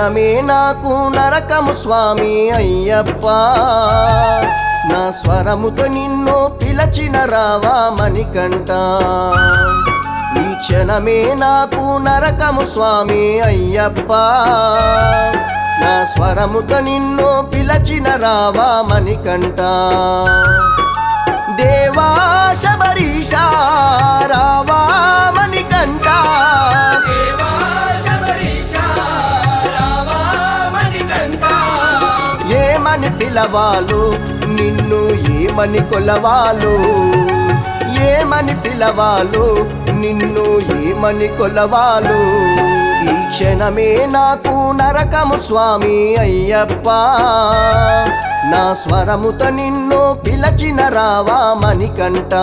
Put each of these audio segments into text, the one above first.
క్షణమే నాకు నరకము స్వామి అయ్యప్ప నా స్వరముతో నిన్ను పిలచిన రావా మణికంట ఈ క్షణమే నాకు నరకము స్వామి అయ్యప్ప నా స్వరముతో నిన్ను పిలచిన రావా మణికంట దేవా శబరీష రావా మణికంట ఏమని పిలవాలు నిన్ను ఏమని కొలవాలు ఏమని పిలవాలు నిన్ను ఏమని కొలవాలు ఈ క్షణమే నాకు నరకము స్వామి అయ్యప్ప నా స్వరముతో నిన్ను పిలచిన రావా మణికంట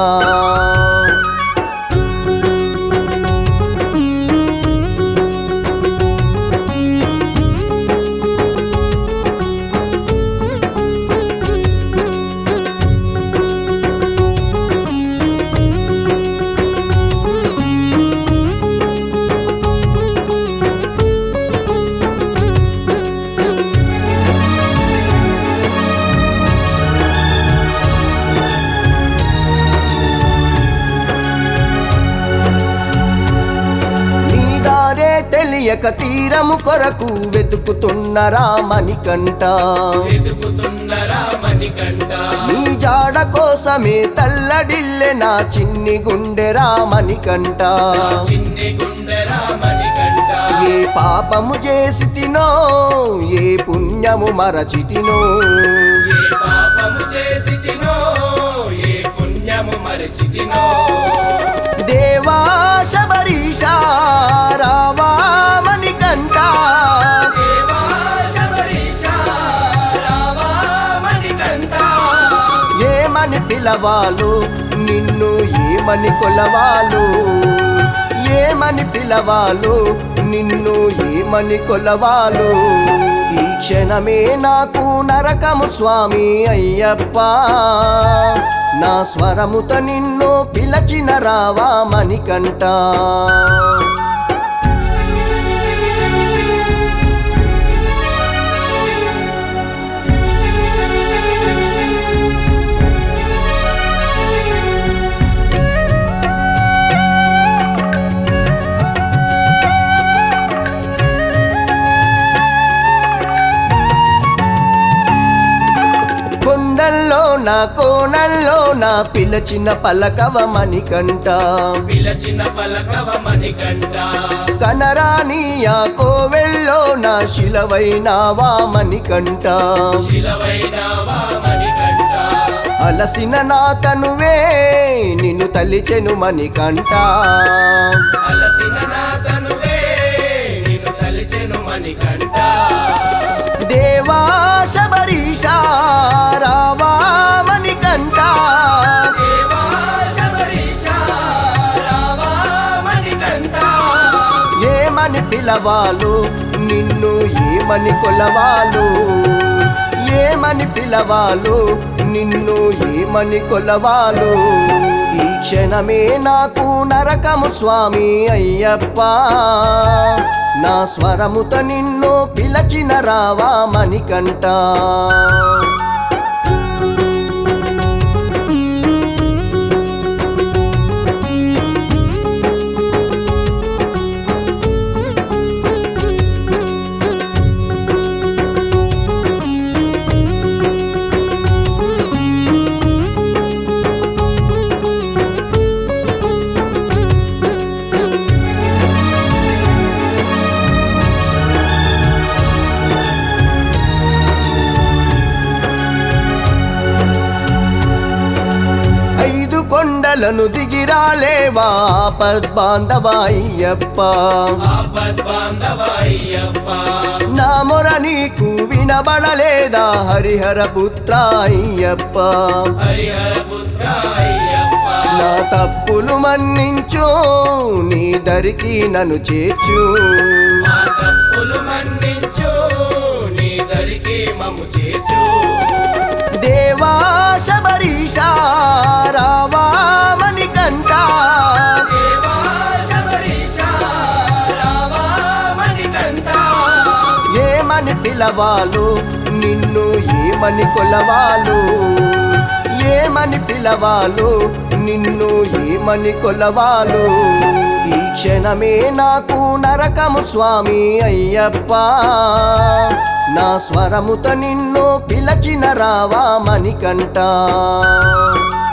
నీ దారే తెలియక తీరము కొరకు వెతుకుతున్న రామణికంట వెతుకుతున్న రామణికంట నీ జాడ కోసమే తల్లడిల్లె నా చిన్ని గుండె రామణికంట చిన్ని గుండె రామణికంట ఏ పాపము చేసి తినో ఏ పుణ్యము మరచితినో ఏ పాపము చేసి తినో ఏ పుణ్యము మరచి తినో దేవా శబరీష రావా మణికంట దేవా శబరీష రావా మణికంట ఏమని పిలవాలు నిన్ను ఏమని కొలవాలు ఏమని పిలవాలు నిన్ను ఏమని కొలవాలు ఈ క్షణమే నాకు నరకము స్వామి అయ్యప్ప నా స్వరముతో నిన్ను పిలచిన రావా మణికంట కొండల్లో నా కోణల్లో నా పిలచిన పలకవ మణికంట పిలచిన పలకవ మణికంట కనరానియా కోవెల్లో నా శిలవైనావా మణికంట శిలవైనవా మణికంట అలసిన నా తనువే నిన్ను తలిచెను మణికంట అలసిన నా తనువే నిన్ను తలిచెను మణికంట దేవా శబరీష రావా మణికంట దేవా శబరీష రావా మణికంట ఏమని పిలవాలు నిన్ను ఏమని కొలవాలు ఏమని పిలవాలు నిన్ను ఏమని కొలవాలు ఈ క్షణమే నాకు నరకము స్వామి అయ్యప్ప నా స్వరముతో నిన్ను పిలచిన రావా మణికంట ఐదు కొండలను దిగిరాలేవా పద్బాంధవాయ్యప్ప ఆపద్ బాంధవాయ్యప్ప నా మొర నీకు వినబడలేదా హరిహర పుత్ర అయ్యప్ప హరిహర పుత్ర అయ్యప్ప నా తప్పులు మన్నించు నీ దరికి నన్ను చేర్చు మా తప్పులు మన్నించు నీ దరికి మము చేర్చు దేవా శబరీష రావా మణికంఠ దేవా శబరీష రావా మణికంఠ పిలవాలు నిన్ను ఏమని కొలవాలు ఏమని పిలవాలు నిన్ను ఏమని కొలవాలు ఈ క్షణమే నాకు నరకము స్వామి అయ్యప్ప నా స్వరముత నిన్ను పిలచిన రావా మణికంట